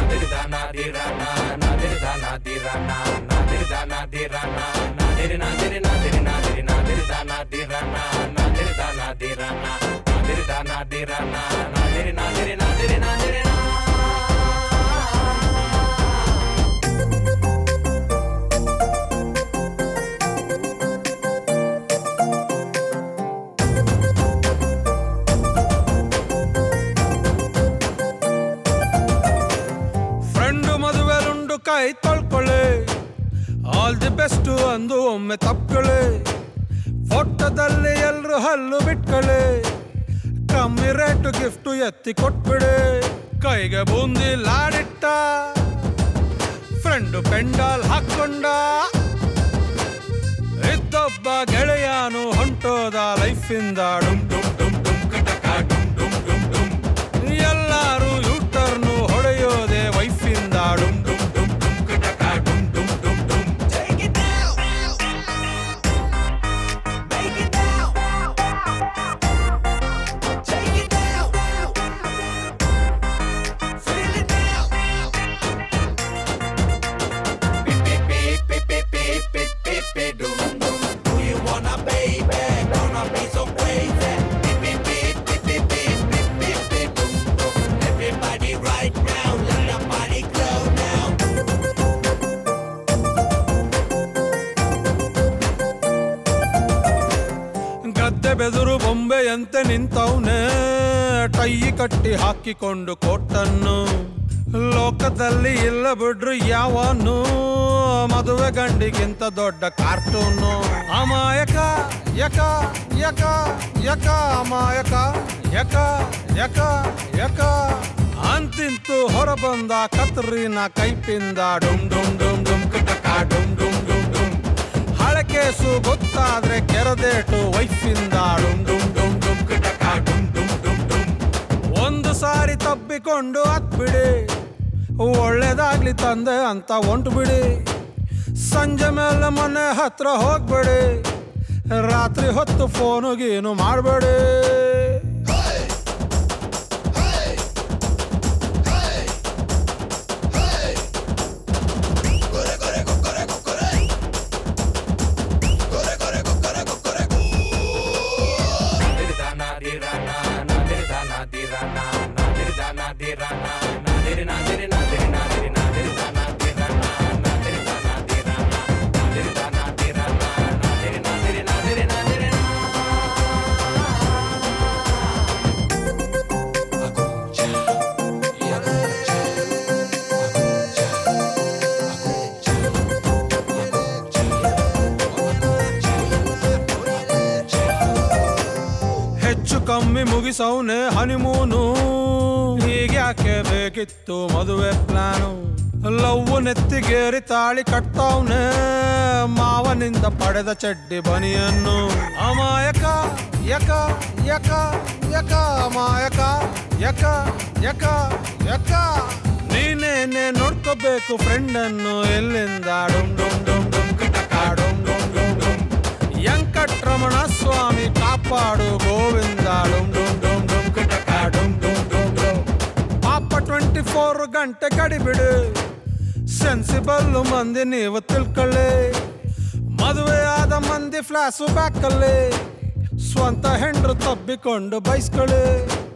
Friend ಮದುವೆಲುಂಡು ಕೈ ತೊಳ್ಕೊಳ್ಳಿ all the best ಅಂದು ಒಮ್ಮೆ ತಪ್ಕೊಳ್ಳಿ ಫೋಟೋದಲ್ಲಿ ಎಲ್ರು ಹಲ್ಲು ಬಿಟ್ಕೊಳ್ಳಿ ಕಮ್ಮಿ ರೇಟು ಗಿಫ್ಟು ಎತ್ತಿ ಕೊಟ್ಬಿಡಿ ಕೈಗೆ ಬೂಂದಿ ಲಾಡಿಟ್ಟ ಫ್ರೆಂಡು ಪೆಂಡಾಲ್ ಹಾಕೊಂಡ ಇದ್ದೊಬ್ಬ ಗೆಳೆಯಾನು ಹೊಂಟೋದ ಲೈಫಿಂದ ಡುಮ್ ಡುಮ್ ಡುಮ್ ಡುಮ್ ಕಟಕ ಡುಮ್ ಡುಮ್ ಡುಮ್ ಡುಮ್ ಎಲ್ಲಾರು ಯೂಟರ್ನು ಹೊಡೆಯೋದೆ ವೈಫಿಂದ ಡುಮ್ ಡುಮ್ ಡುಮ್ ಡುಮ್ ಕಟಕ ಡುಮ್ ಡುಮ್ ಡುಮ್ ಡುಮ್ Take it down. Make it down. Take it down. Feel it now. Beep, beep, beep, beep, beep, beep, beep, beep, beep, doom, doom. Do you wanna, baby? Gonna be so crazy. Beep, beep, beep, beep, beep, beep, beep, beep, beep, doom, doom. Everybody right now, let the party go now. ಗದ್ದೆ ಬೆದರು ಬೊಂಬೆಯಂತೆ ನಿಂತವನೆ tie ಕಟ್ಟಿ ಹಾಕಿಕೊಂಡು ಕೋಟನ್ನು ಲೋಕದಲ್ಲಿ ಇಲ್ಲ ಬಿಡ್ರು ಯಾವನು ಮದುವೆ ಗಂಡಿಗಿಂತ ದೊಡ್ಡ cartoon ಅಮಾಯಕ ಯಕ ಯಕ ಯಕ ಅಮಾಯಕ ಯಕ ಯಕ ಯಕ ಅಂತಿಂತು ಹೊರಬಂದ ಕತ್ರಿನ ಕೈಪಿಂದ ಡುಮ್ ಡುಮ್ ಡುಮ್ ಡುಮ್ ಕಟಕ ಡುಮ್ ಡುಮ್ ಡುಮ್ ಡುಮ್ ಹಳೆ ಕೇಸು ಗೊತ್ತಾದ್ರೆ ಕೆರದೇಟು ವೈಫಿಂದ ಡುಮ್ ಡುಮ್ ಡುಮ್ ಡುಮ್ ಕಟಕ ಡುಮ್ ಡುಮ್ ಡುಮ್ ಡುಮ್ ಒಂದು ಸಾರಿ ತಬ್ಬಿಕೊಂಡು ಹತ್ಬಿಡಿ ಒಳ್ಳೇದಾಗ್ಲಿ ತಂದೆ ಅಂತ ಹೊಂಟು ಬಿಡಿ ಸಂಜೆ ಮೇಲೆ ಮನೆ ಹತ್ರ ಹೋಗ್ಬೇಡಿ ರಾತ್ರಿ ಹೊತ್ತು ಫೋನು ಗೀನು ಮಾಡಬೇಡಿ ಹೆಚ್ಚು ಕಮ್ಮಿ ಮುಗಿಸೌನೆ ಹನಿಮೂನು ಹೀಗ್ಯಾಕೆ ಬೇಕಿತ್ತು ಮದುವೆ ಪ್ಲಾನು ಲವ್ ನೆತ್ತಿಗೇರಿ ತಾಳಿ ಕಟ್ತಾವ್ನೆ ಮಾವನಿಂದ ಪಡೆದ ಚಡ್ಡಿ ಬನಿಯನ್ನು ಅಮಾಯಕ ಯಕ ಯಕ ಯಕ ಅಮಾಯಕ ಯಕ ಯಕ ಯಕ ನೀನೇನೆ ನೋಡ್ಕೋಬೇಕು ಫ್ರೆಂಡನ್ನು ಎಲ್ಲಿಂದ ಡುಮ್ ಡುಮ್ ಡುಮ್ ಡುಮ್ ಕಟಕ ಡುಮ್ ಡುಮ್ ಡುಮ್ ಡುಮ್ ವೆಂಕಟ್ರಮಣ ಸ್ವಾಮಿ ಕಾಪಾಡು ಗೋವಿಂದ ಡುಮ್ ಡುಮ್ ಡುಮ್ ಡುಮ್ ಕಟಕ ಡುಮ್ ಡುಮ್ ಡುಮ್ ಡುಮ್ ಪಾಪ ಟ್ವೆಂಟಿ ಫೋರ್ ಗಂಟೆ ಕಡಿಬಿಡು ಸೆನ್ಸಿಬಲ್ ಮಂದಿ ನೀವು ತಿಳ್ಕೊಳ್ಳಿ ಮದುವೆ ಆದ ಮಂದಿ ಫ್ಲಾಸು ಬ್ಯಾಕಲ್ಲಿ ಸ್ವಂತ ಹೆಂಡ್ರು ತಬ್ಬಿಕೊಂಡು ಬಯಸ್ಕೊಳ್ಳಿ